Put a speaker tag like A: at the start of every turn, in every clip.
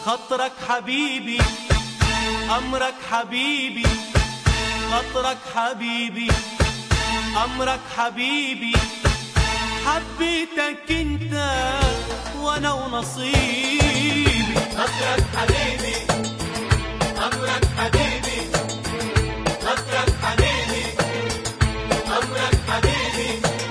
A: خطرك حبيبي أمرك حبيبي خطرك حبيبي أمرك حبيبي حبيتك انت وانا ونصيبي
B: خطرك حبيبي أمرك حبيبي خطرك حبيبي أمرك حبيبي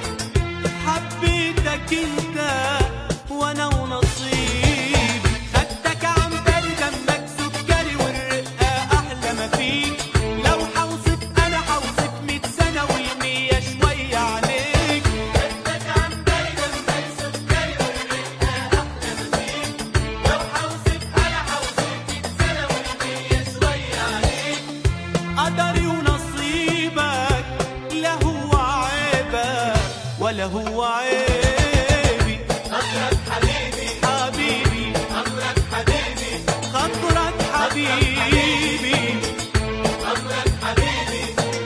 A: حبيتك انت وانا ونصيبي خدتك عم دمك سكري والرقة احلى ما فيك لو حوصف انا حوصف مية سنة والمية شوية عليك
B: خدتك عم دمك سكري والرقة أحلى ما فيك لو حوصف أنا حوصف مية سنة والمية شوية عليك
A: قدري ونصيبك لا هو عيبك ولا هو عيبي
B: خطرك حبيبي
A: حبيبي
B: أمرك حبيبي
A: خطرك حبيبي
B: أمرك حبيبي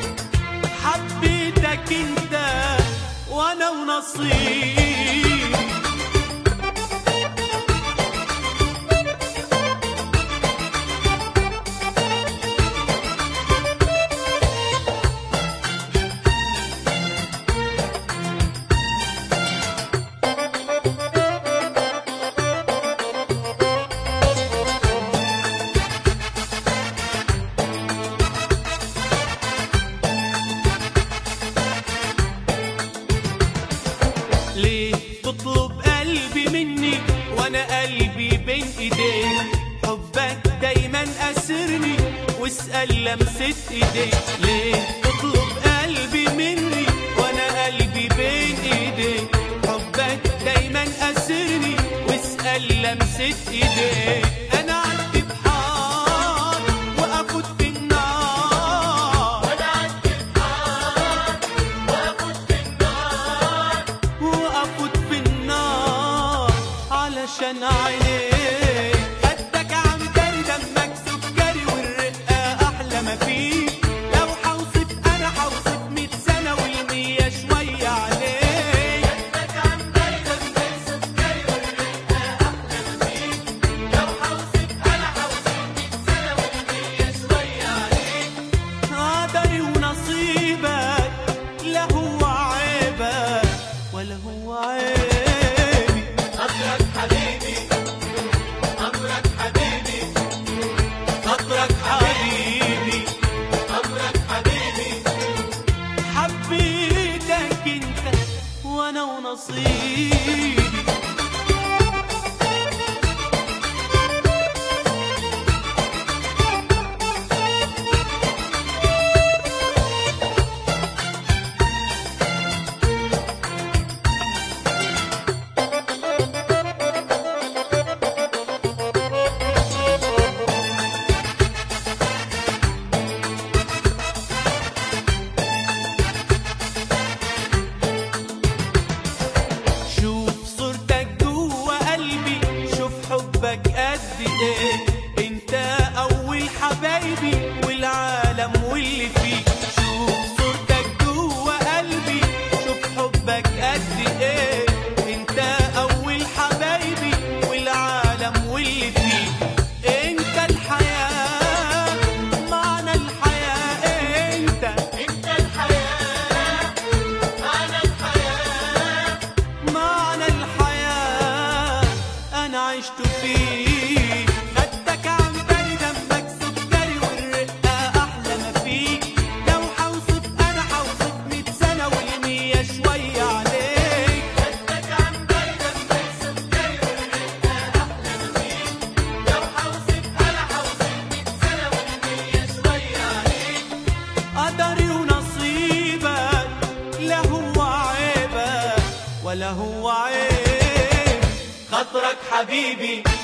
A: حبيتك انت وانا ونصيبي ليه تطلب قلبي مني وانا قلبي بين ايديك حبك دايما اسرني واسال لمسة ايديك ليه تطلب قلبي مني وانا قلبي بين ايديك حبك دايما اسرني واسال لمسة ايديك انا عدت بحار وافوت في النار
B: وأنا عندي الحار وأفوت في النار
A: وافوت في النار علشان عينيك خدك عم دمك سكري والرقة احلى ما فيك لو حوصف انا حوصف مية سنة والمية شوية عليك
B: خدتك عم دمك سكري والرقة أحلى ما فيك لو حوصف أنا حوصف مية سنة والمية شوية عليك
A: قدري ونصيبك لا هو عيبك ولا هو عيبي
B: خطرك حبيبي أمرك حبيبي
A: خطرك حبيبي
B: أمرك حبيبي
A: حبيتك انت وانا ونصيبي شوف صورتك جوا قلبي شوف حبك قد ايه انت اول حبايبي والعالم واللي فيه شوف صورتك جوا قلبي شوف حبك قد ايه انت اول حبايبي والعالم واللي فيه انت الحياة معنى الحياة انت
B: أنت الحياة معنى الحياة
A: معنى الحياة أنا عشت فيه خدتك عم دمك سكري والرقة أحلى ما فيك لو حوصف أنا حوصف مية سنة والمية شوية عليك
B: خدتك عم دمك سكري والرقة أحلى ما فيك لو حوصف أنا حوصف مية سنة والمية شوية عليك
A: قدري ونصيبك لا هو عيبك ولا هو عيب خاطرك حبيبي